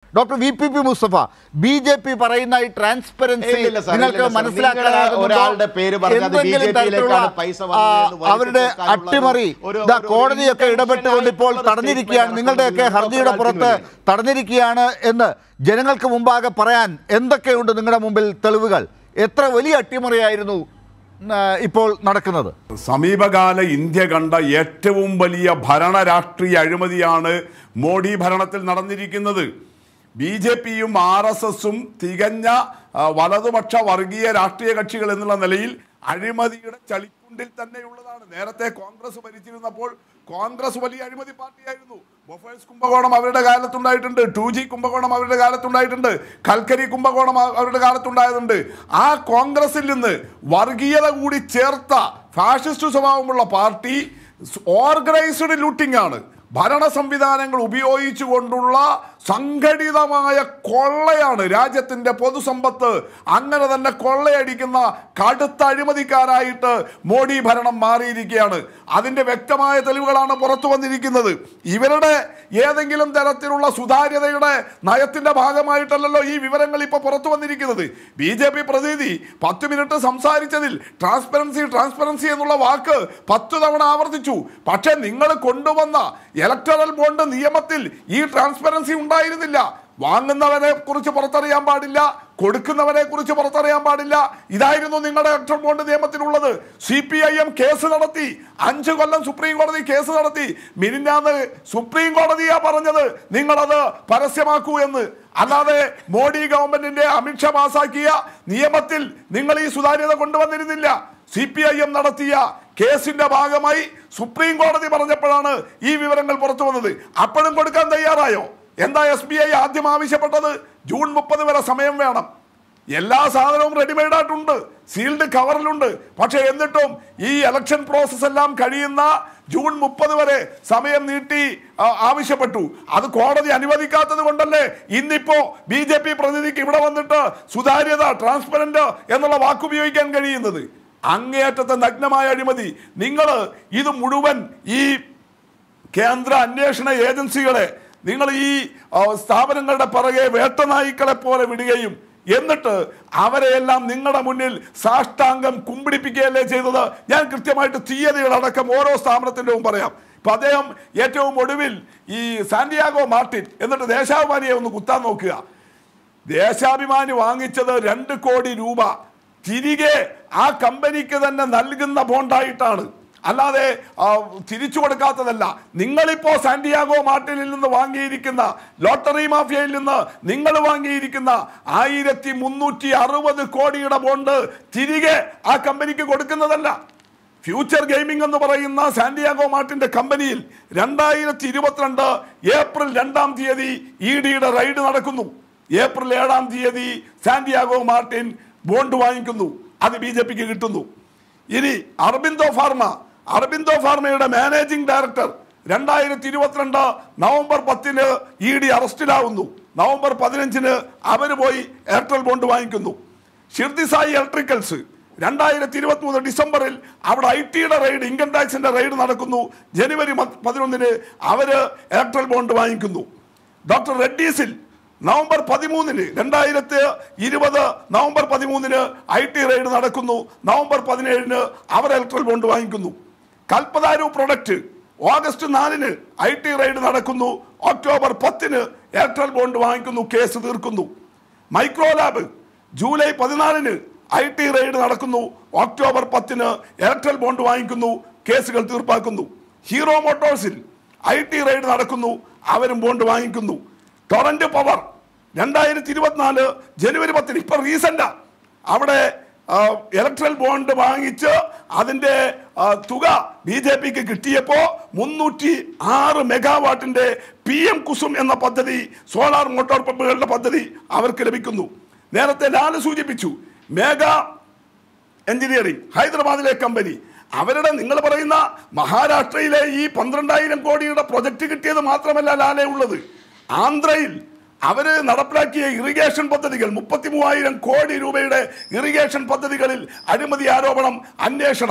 Doctor V P P Mustafa B J P പറയുന്ന ഈ transparency ഇല്ലില്ല സാർ, നിങ്ങൾക്ക് ഇല്ലില്ല സാർ. മനസ്സിലാക്കാനാകുന്നുണ്ടോ? നിങ്ങൾ ഒരാളുടെ പേര് പറഞ്ഞ് അത് എന്തെങ്കിലും BJP യിലേക്കാണ് തരത്തിലുള്ള, പൈസ ആ, വന്നതെന്ന് വലിച്ചു അവരുടെ തീർക്കാനുള്ള അട്ടിമറി ഒരു- ഇതാ ഒരു കോടതിയൊക്കെ intentional ഇടപെട്ടുകൊണ്ട് ഇപ്പോൾ ആയിട്ടുള്ള തടഞ്ഞിരിക്കുകയാണ് statement നിങ്ങളുടെയൊക്കെ നടത്തുന്നത് ഹർജിയുടെ പുറത്ത് ആൾക്കാർക്ക് തടഞ്ഞിരിക്കുകയാണ് എന്ന് ജനങ്ങൾക്ക് മുമ്പാകെ പറയാൻ എന്തൊക്കെയുണ്ട് നിങ്ങളുടെ മുമ്പിൽ തെളിവുകൾ എത്ര വലിയ അട്ടിമറിയായിരുന്നു ആ, ഇപ്പോൾ നടക്കുന്നത് സമീപകാല ഇന്ത്യ കണ്ട ഏറ്റവും വലിയ ഭരണ രാഷ്ട്രീയ അഴിമതിയാണ് മോഡി ഭരണത്തിൽ നടന്നിരിക്കുന്നത് ബി ജെ പിയും ആർ എസ് എസും തികഞ്ഞ ആ, വലതുപക്ഷ വർഗീയ രാഷ്ട്രീയ കക്ഷികൾ എന്നുള്ള നിലയിൽ അഴിമതിയുടെ ചളിക്കുണ്ടിൽ തന്നെയുള്ളതാണ് നേരത്തെ കോൺഗ്രസ് ഭരിച്ചിരുന്നപ്പോൾ കോൺഗ്രസ് വലിയ അഴിമതി പാർട്ടിയായിരുന്നു ബൊഫേഴ്സ് കുംഭകോണം അവരുടെ കാലത്തുണ്ടായിട്ടുണ്ട് ടു ജി കുംഭകോണം അവരുടെ കാലത്തുണ്ടായിട്ടുണ്ട് കൽക്കരി കുംഭകോണം അവ- അവരുടെ കാലത്തുണ്ടായതുണ്ട് ആ കോൺഗ്രസിൽ നിന്ന് വർഗീയത കൂടി ചേർത്ത ഫാഷിസ്റ്റ് സ്വഭാവമുള്ള പാർട്ടി ഓർഗനൈസ്ഡ് ലൂട്ടിംഗ് ആണ് ഭരണ സംവിധാനങ്ങൾ ഉപയോഗിച്ചുകൊണ്ടുള്ള സംഘടിതമായ കൊള്ളയാണ് രാജ്യത്തിന്റെ പൊതുസമ്പത്ത് അങ്ങനെ തന്നെ കൊള്ളയടിക്കുന്ന കടുത്ത അഴിമതിക്കാരായിട്ട് മോഡി ഭരണം മാറിയിരിക്കുകയാണ് അതിന്റെ വ്യക്തമായ തെളിവുകളാണ് പുറത്തു വന്നിരിക്കുന്നത് ഇവരുടെ ഏതെങ്കിലും തരത്തിലുള്ള സുതാര്യതയുടെ നയത്തിന്റെ ഭാഗമായിട്ടല്ലല്ലോ ഈ വിവരങ്ങൾ ഇപ്പോൾ പുറത്തു വന്നിരിക്കുന്നത് ബി ജെ പി പ്രതിനിധി പത്ത് മിനിറ്റ് സംസാരിച്ചതിൽ ട്രാൻസ്പെറൻസി ട്രാൻസ്പെറൻസി എന്നുള്ള വാക്ക് പത്ത് തവണ ആവർത്തിച്ചു പക്ഷേ നിങ്ങൾ കൊണ്ടുവന്ന ഇലക്ടറൽ ബോണ്ട് നിയമത്തിൽ ഈ ട്രാൻസ്പെറൻസി ഉണ്ടായിരുന്നില്ല വാങ്ങുന്നവനെ കുറിച്ച് പുറത്തറിയാൻ പാടില്ല കൊടുക്കുന്നവനെ കുറിച്ച് പുറത്തറിയാൻ പാടില്ല ഇതായിരുന്നു നിങ്ങളുടെ ഇലക്ട്രൽ ബോണ്ട് നിയമത്തിലുള്ളത് C P I M case നടത്തി അഞ്ച് കൊല്ലം സുപ്രീം കോടതി കേസ് നടത്തി മിനിഞ്ഞാന്ന് സുപ്രീം കോടതിയാ പറഞ്ഞത് നിങ്ങളത് പരസ്യമാക്കൂ എന്ന് അല്ലാതെ മോഡി ഗവൺമെന്റിന്റെ അമിത്ഷാ പാസാക്കിയ നിയമത്തിൽ നിങ്ങൾ ഈ സുതാര്യത കൊണ്ടുവന്നിരുന്നില്ല സി പി ഐ എം നടത്തിയ കേസിന്റെ ഭാഗമായി സുപ്രീം കോടതി പറഞ്ഞപ്പോഴാണ് ഈ വിവരങ്ങൾ പുറത്തു വന്നത് അപ്പോഴും കൊടുക്കാൻ തയ്യാറായോ എന്താ എസ് ബി ഐ ആദ്യം ആവശ്യപ്പെട്ടത് ജൂൺ മുപ്പത് വരെ സമയം വേണം എല്ലാ സാധനവും റെഡിമെയ്ഡ് ആയിട്ടുണ്ട് സീൽഡ് കവറിലുണ്ട് പക്ഷേ എന്നിട്ടും ഈ ഇലക്ഷൻ പ്രോസസ് എല്ലാം കഴിയുന്ന ജൂൺ മുപ്പത് വരെ സമയം നീട്ടി ആ, ആവശ്യപ്പെട്ടു അത് കോടതി അനുവദിക്കാത്തത് കൊണ്ടല്ലേ ഇന്നിപ്പോ ബി ജെ പി പ്രതിനിധിക്ക് ഇവിടെ വന്നിട്ട് സുതാര്യത ട്രാൻസ്പെറന്റ് എന്നുള്ള വാക്കുപയോഗിക്കാൻ കഴിയുന്നത് അങ്ങേയറ്റത്തെ നഗ്നമായ അഴിമതി നിങ്ങൾ ഇത് മുഴുവൻ ഈ കേന്ദ്ര അന്വേഷണ ഏജൻസികളെ നിങ്ങൾ ഈ ആ, സ്ഥാപനങ്ങളുടെ പിറകെ വേട്ടനായ്ക്കളെ പോലെ വിടുകയും എന്നിട്ട് അവരെയെല്ലാം നിങ്ങളുടെ മുന്നിൽ സാഷ്ടാംഗം കുമ്പിടിപ്പിക്കുകയല്ലേ ചെയ്തത് ഞാൻ കൃത്യമായിട്ട് തീയതികളടക്കം ഓരോ സ്ഥാപനത്തിൻ്റെ മുമ്പ് പറയാം ഇപ്പൊ അദ്ദേഹം ഏറ്റവും ഒടുവിൽ ഈ സാന്റിയാഗോ മാർട്ടിൻ എന്നിട്ട് ദേശാഭിമാനിയെ ഒന്ന് കുത്താൻ നോക്കുക ദേശാഭിമാനി വാങ്ങിച്ചത് രണ്ട് കോടി രൂപ തിരികെ ആ കമ്പനിക്ക് തന്നെ നൽകുന്ന ബോണ്ടായിട്ടാണ് അല്ലാതെ ആ, തിരിച്ചു കൊടുക്കാത്തതല്ല നിങ്ങളിപ്പോ സാന്റിയാഗോ മാർട്ടിനിൽ നിന്ന് വാങ്ങിയിരിക്കുന്ന ലോട്ടറി മാഫിയയിൽ നിന്ന് നിങ്ങൾ വാങ്ങിയിരിക്കുന്ന ആയിരത്തി മുന്നൂറ്റി അറുപത് കോടിയുടെ ബോണ്ട് തിരികെ ആ കമ്പനിക്ക് കൊടുക്കുന്നതല്ല ഫ്യൂച്ചർ ഗെയിമിംഗ് എന്ന് പറയുന്ന സാന്റിയാഗോ മാർട്ടിന്റെ കമ്പനിയിൽ രണ്ടായിരത്തി ഇരുപത്തിരണ്ട് ഏപ്രിൽ രണ്ടാം തീയതി ഇ ഡിയുടെ റൈഡ് നടക്കുന്നു ഏപ്രിൽ ഏഴാം തീയതി സാന്റിയാഗോ മാർട്ടിൻ ബോണ്ട് വാങ്ങിക്കുന്നു അത് ബി ജെ പിക്ക് കിട്ടുന്നു ഇനി അർബിന്ദോ ഫാർമ അർബിന്ദോ ഫാർമയുടെ മാനേജിംഗ് ഡയറക്ടർ രണ്ടായിരത്തി ഇരുപത്തിരണ്ട് നവംബർ പത്തിന് ഇ ഡി അറസ്റ്റിലാവുന്നു നവംബർ പതിനഞ്ചിന് അവർ പോയി എയർടെൽ ബോണ്ട് വാങ്ങിക്കുന്നു ഷിർദിസായി ഇലക്ട്രിക്കൽസ് രണ്ടായിരത്തി ഇരുപത്തി മൂന്ന് ഡിസംബറിൽ അവിടെ ഐ ടിയുടെ റെയ്ഡ് ഇൻകം ടാക്സിന്റെ റെയ്ഡ് നടക്കുന്നു ജനുവരി മ- പതിനൊന്നിന് അവര് ഇലക്ട്രൽ ബോണ്ട് വാങ്ങിക്കുന്നു ഡോക്ടർ റെഡ്ഡീസിൽ നവംബർ പതിമൂന്നിന് രണ്ടായിരത്തി ഇരുപത് നവംബർ പതിമൂന്നിന് ഐ ടി റെയ്ഡ് നടക്കുന്നു നവംബർ പതിനേഴിന് അവർ ഇലക്ട്രൽ ബോണ്ട് വാങ്ങിക്കുന്നു കൽപ്പതാരു പ്രൊഡക്റ്റ് ഓഗസ്റ്റ് നാലിന് ഐ ടി റെയ്ഡ് നടക്കുന്നു ഒക്ടോബർ പത്തിന് എയർടെൽ ബോണ്ട് വാങ്ങിക്കുന്നു കേസ് തീർക്കുന്നു മൈക്രോ ലാബ് ജൂലൈ പതിനാലിന് ഐ ടി റെയ്ഡ് നടക്കുന്നു ഒക്ടോബർ പത്തിന് എയർടെൽ ബോണ്ട് വാങ്ങിക്കുന്നു കേസുകൾ തീർപ്പാക്കുന്നു ഹീറോ മോട്ടോഴ്സിൽ ഐ ടി റെയ്ഡ് നടക്കുന്നു അവരും ബോണ്ട് വാങ്ങിക്കുന്നു ടൊറന്റ് പവർ രണ്ടായിരത്തി ഇരുപത്തിനാല് ജനുവരി പത്തിന് ഇപ്പൊ റീസെന്റാ അവിടെ ഇലക്ട്രൽ ബോണ്ട് വാങ്ങിച്ച് അതിന്റെ ആ, തുക ബി ജെ പിക്ക് കിട്ടിയപ്പോ മുന്നൂറ്റി ആറ് മെഗാവാട്ടിന്റെ പി എം കുസും എന്ന പദ്ധതി സോളാർ മോട്ടോർ പമ്പുകളുടെ പദ്ധതി അവർക്ക് ലഭിക്കുന്നു നേരത്തെ ലാല് സൂചിപ്പിച്ചു മേഗാ എഞ്ചിനീയറിംഗ് ഹൈദരാബാദിലെ കമ്പനി അവരുടെ നിങ്ങൾ പറയുന്ന മഹാരാഷ്ട്രയിലെ ഈ പന്ത്രണ്ടായിരം കോടിയുടെ പ്രൊജക്ട് കിട്ടിയത് മാത്രമല്ല ലാലെ ഉള്ളത് ആന്ധ്രയിൽ അവര് നടപ്പിലാക്കിയ ഇറിഗേഷൻ പദ്ധതികൾ മുപ്പത്തി മൂവായിരം കോടി രൂപയുടെ ഇറിഗേഷൻ പദ്ധതികളിൽ അഴിമതി ആരോപണം അന്വേഷണം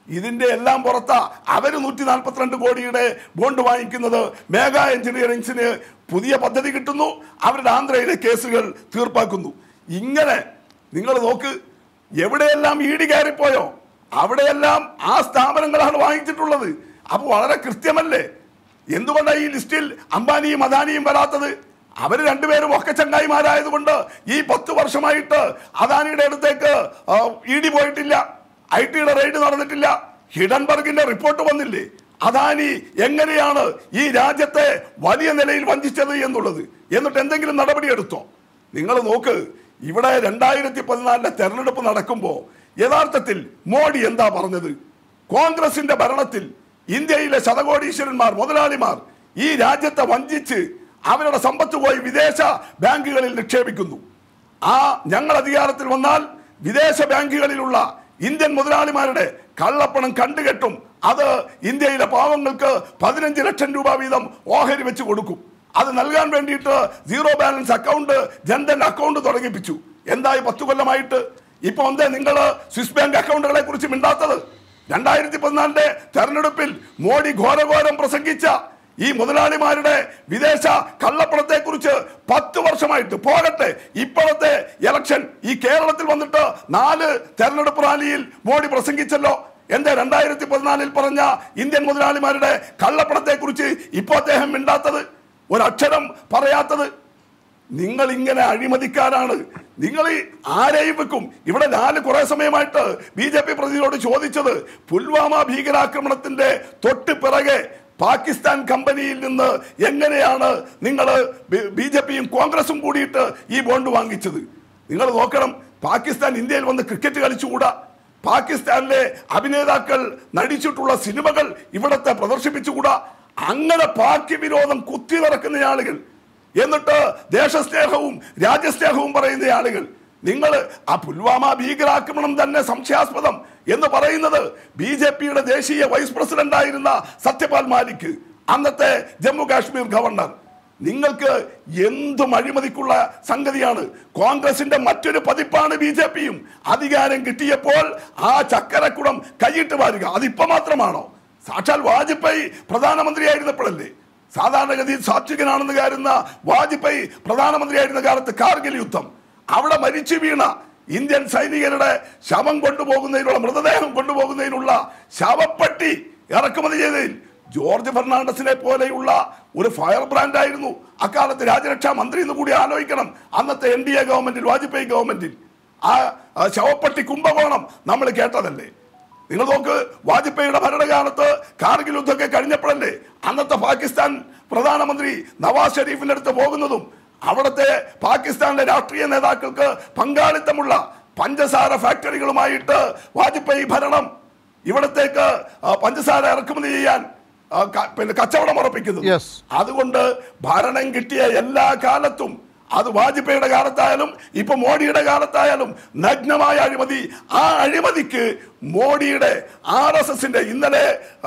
ഇതിന്റെ എല്ലാം പുറത്താ അവര് നൂറ്റി നാൽപ്പത്തിരണ്ട് കോടിയുടെ ബോണ്ട് വാങ്ങിക്കുന്നത് മേഘ എഞ്ചിനീയറിംഗ്സിന് പുതിയ പദ്ധതി കിട്ടുന്നു അവരുടെ ആന്ധ്രയിലെ കേസുകൾ തീർപ്പാക്കുന്നു ഇങ്ങനെ നിങ്ങൾ നോക്ക് എവിടെയെല്ലാം ഈടി കയറിപ്പോയോ അവിടെയെല്ലാം ആ സ്ഥാപനങ്ങളാണ് വാങ്ങിച്ചിട്ടുള്ളത് അപ്പൊ വളരെ കൃത്യമല്ലേ എന്തുകൊണ്ടാണ് ഈ ലിസ്റ്റിൽ അംബാനിയും അദാനിയും വരാത്തത് അവർ രണ്ടുപേരും ഒക്കെ ചങ്ങായിമാരായതുകൊണ്ട് ഈ പത്ത് വർഷമായിട്ട് അദാനിയുടെ അടുത്തേക്ക് ഇ ഡി പോയിട്ടില്ല ഐ ടിയുടെ റെയ്ഡ് നടന്നിട്ടില്ല ഹിഡൻബർഗിന്റെ റിപ്പോർട്ട് വന്നില്ലേ അദാനി എങ്ങനെയാണ് ഈ രാജ്യത്തെ വലിയ നിലയിൽ വഞ്ചിച്ചത് എന്നുള്ളത് എന്നിട്ട് എന്തെങ്കിലും നടപടിയെടുത്തോ നിങ്ങൾ നോക്ക് ഇവിടെ രണ്ടായിരത്തി പതിനാലിലെ തെരഞ്ഞെടുപ്പ് നടക്കുമ്പോൾ യഥാർത്ഥത്തിൽ മോഡി എന്താ പറഞ്ഞത് കോൺഗ്രസിന്റെ ഭരണത്തിൽ ഇന്ത്യയിലെ ശതകോടീശ്വരന്മാർ മുതലാളിമാർ ഈ രാജ്യത്തെ വഞ്ചിച്ച് അവരുടെ സമ്പത്ത് പോയി വിദേശ ബാങ്കുകളിൽ നിക്ഷേപിക്കുന്നു ആ ഞങ്ങൾ അധികാരത്തിൽ വന്നാൽ വിദേശ ബാങ്കുകളിലുള്ള ഇന്ത്യൻ മുതലാളിമാരുടെ കള്ളപ്പണം കണ്ടുകെട്ടും അത് ഇന്ത്യയിലെ പാവങ്ങൾക്ക് പതിനഞ്ച് ലക്ഷം രൂപ വീതം ഓഹരി വെച്ച് കൊടുക്കും അത് നൽകാൻ വേണ്ടിയിട്ട് zero balance account Jan Dhan account തുടങ്ങിപ്പിച്ചു എന്തായി പത്തു കൊല്ലമായിട്ട് ഇപ്പൊ എന്തേ നിങ്ങൾ സ്വിസ് ബാങ്ക് അക്കൗണ്ടുകളെ കുറിച്ച് മിണ്ടാത്തത് രണ്ടായിരത്തി പതിനാലിന്റെ തെരഞ്ഞെടുപ്പിൽ മോഡി ഘോരഘോരം പ്രസംഗിച്ച ഈ മുതലാളിമാരുടെ വിദേശ കള്ളപ്പണത്തെ കുറിച്ച് പത്ത് വർഷമായിട്ട് പോകട്ടെ ഇപ്പോഴത്തെ ഇലക്ഷൻ ഈ കേരളത്തിൽ വന്നിട്ട് നാല് തെരഞ്ഞെടുപ്പ് റാലിയിൽ മോഡി പ്രസംഗിച്ചല്ലോ എന്താ രണ്ടായിരത്തി പതിനാലിൽ പറഞ്ഞ ഇന്ത്യൻ മുതലാളിമാരുടെ കള്ളപ്പണത്തെ കുറിച്ച് ഇപ്പൊ അദ്ദേഹം മിണ്ടാത്തത് ഒരക്ഷരം പറയാത്തത് നിങ്ങൾ ഇങ്ങനെ അഴിമതിക്കാരാണ് നിങ്ങൾ ഈ ആരെയും വെക്കും ഇവിടെ നാല് കുറെ സമയമായിട്ട് ബി ജെ പി പ്രതിനിധിയോട് ചോദിച്ചത് പുൽവാമ ഭീകരാക്രമണത്തിന്റെ തൊട്ട് പിറകെ പാകിസ്ഥാൻ കമ്പനിയിൽ നിന്ന് എങ്ങനെയാണ് നിങ്ങൾ ബി ജെ പിയും കോൺഗ്രസും കൂടിയിട്ട് ഈ ബോണ്ട് വാങ്ങിച്ചത് നിങ്ങൾ നോക്കണം പാകിസ്ഥാൻ ഇന്ത്യയിൽ വന്ന് ക്രിക്കറ്റ് കളിച്ചുകൂടാ പാകിസ്ഥാനിലെ അഭിനേതാക്കൾ നടിച്ചിട്ടുള്ള സിനിമകൾ ഇവിടത്തെ പ്രദർശിപ്പിച്ചുകൂടാ അങ്ങനെ പാക് വിരോധം കുത്തി നിറക്കുന്ന ആളുകൾ എന്നിട്ട് ദേശസ്നേഹവും രാജ്യസ്നേഹവും പറയുന്ന ആളുകൾ നിങ്ങൾ ആ പുൽവാമ ഭീകരാക്രമണം തന്നെ സംശയാസ്പദം എന്ന് പറയുന്നത് ബി ജെ പിയുടെ ദേശീയ വൈസ് പ്രസിഡന്റ് ആയിരുന്ന സത്യപാൽ മാലിക് അന്നത്തെ ജമ്മു കാശ്മീർ ഗവർണർ നിങ്ങൾക്ക് എന്തും അഴിമതിക്കുള്ള സംഗതിയാണ് കോൺഗ്രസിന്റെ മറ്റൊരു പതിപ്പാണ് ബി ജെ പിയും അധികാരം കിട്ടിയപ്പോൾ ആ ചക്കരക്കുടം കൈയിട്ട് വാരുക അതിപ്പോ മാത്രമാണോ സാക്ഷാൽ വാജ്പേയി പ്രധാനമന്ത്രിയായിരുന്നപ്പോഴല്ലേ സാധാരണഗതിയിൽ സാത്വികനാണെന്ന് കരുതുന്ന വാജ്പേയി പ്രധാനമന്ത്രിയായിരുന്ന കാലത്ത് കാർഗിൽ യുദ്ധം അവിടെ മരിച്ചു വീണ ഇന്ത്യൻ സൈനികരുടെ ശവം കൊണ്ടുപോകുന്നതിനുള്ള മൃതദേഹം കൊണ്ടുപോകുന്നതിനുള്ള ശവപ്പെട്ടി ഇറക്കുമതി ചെയ്തതിൽ ജോർജ് ഫെർണാണ്ടസിനെ പോലെയുള്ള ഒരു ഫയർ ബ്രാൻഡ് ആയിരുന്നു അക്കാലത്ത് രാജ്യരക്ഷാ മന്ത്രി എന്ന് കൂടി ആലോചിക്കണം അന്നത്തെ എൻ ഡി എ ഗവൺമെന്റിൽ വാജ്പേയി ഗവൺമെന്റിൽ ആ ആ ശവപ്പെട്ടി കുംഭകോണം നമ്മൾ കേട്ടതല്ലേ നിങ്ങൾ നോക്ക് വാജ്പേയിയുടെ ഭരണകാലത്ത് കാർഗിൽ യുദ്ധമൊക്കെ കഴിഞ്ഞപ്പോഴല്ലേ അന്നത്തെ പാകിസ്ഥാൻ പ്രധാനമന്ത്രി നവാസ് ഷെരീഫിന്റെ അടുത്ത് പോകുന്നതും അവിടുത്തെ പാകിസ്ഥാനിലെ രാഷ്ട്രീയ നേതാക്കൾക്ക് പങ്കാളിത്തമുള്ള പഞ്ചസാര ഫാക്ടറികളുമായിട്ട് വാജ്പേയി ഭരണം ഇവിടത്തേക്ക് ആ, പഞ്ചസാര ഇറക്കുമതി ചെയ്യാൻ ആ, ക- പിന്നെ കച്ചവടം ഉറപ്പിക്കുന്നത് Yes. അതുകൊണ്ട് ഭരണം കിട്ടിയ എല്ലാ കാലത്തും അത് വാജ്പേയിയുടെ കാലത്തായാലും ഇപ്പൊ മോഡിയുടെ കാലത്തായാലും നഗ്നമായ അഴിമതി ആ അഴിമതിക്ക് മോഡിയുടെ ആർ എസ് എസിന്റെ ഇന്നലെ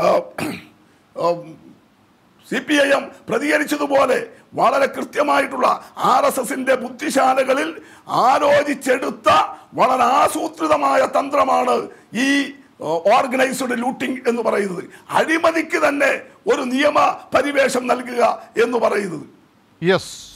സി പി ഐ എം പ്രതികരിച്ചതുപോലെ വളരെ കൃത്യമായിട്ടുള്ള ആർ എസ് എസിന്റെ ബുദ്ധിശാലകളിൽ ആലോചിച്ചെടുത്ത വളരെ ആസൂത്രിതമായ തന്ത്രമാണ് ഈ ഓർഗനൈസ്ഡ് ലൂട്ടിംഗ് എന്ന് പറയുന്നത് അഴിമതിക്ക് തന്നെ ഒരു നിയമ പരിവേഷം നൽകുക എന്ന് പറയുന്നത് യെസ്